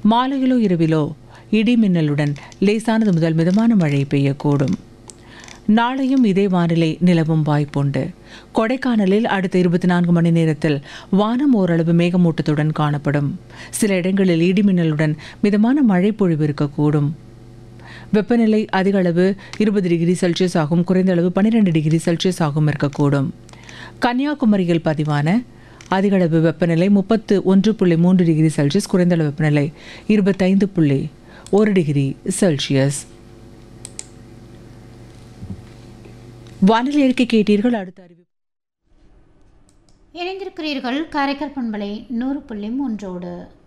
மாலையிலோ இரவிலோ இடி மின்னலுடன் லேசானது முதல் மிதமான மழை பெய்யக்கூடும் நாளையும் இதே வானிலை நிலவும் வாய்ப்புண்டு கொடைக்கானலில் அடுத்த இருபத்தி நான்கு மணி நேரத்தில் வானம் ஓரளவு மேகமூட்டத்துடன் காணப்படும் சில இடங்களில் இடிமின்னலுடன் மிதமான மழை பொழிவு இருக்கக்கூடும் வெப்பநிலை அதிக அளவு இருபது டிகிரி செல்சியஸ் ஆகும் குறைந்த அளவு பன்னிரெண்டு டிகிரி செல்சியஸ் ஆகும் இருக்கக்கூடும் கன்னியாகுமரியில் பதிவான அதிக அளவு வெப்பநிலை முப்பத்து ஒன்று புள்ளி மூன்று டிகிரி செல்சியஸ் குறைந்த அளவு வெப்பநிலை இருபத்தைந்து புள்ளி ஒரு டிகிரி செல்சியஸ் வானிலை அறிக்கை கேட்டீர்கள் அடுத்த அறிவிப்பு இணைந்திருக்கிறீர்கள் காரைக்கால் பண்பலை நூறு புள்ளி மூன்றோடு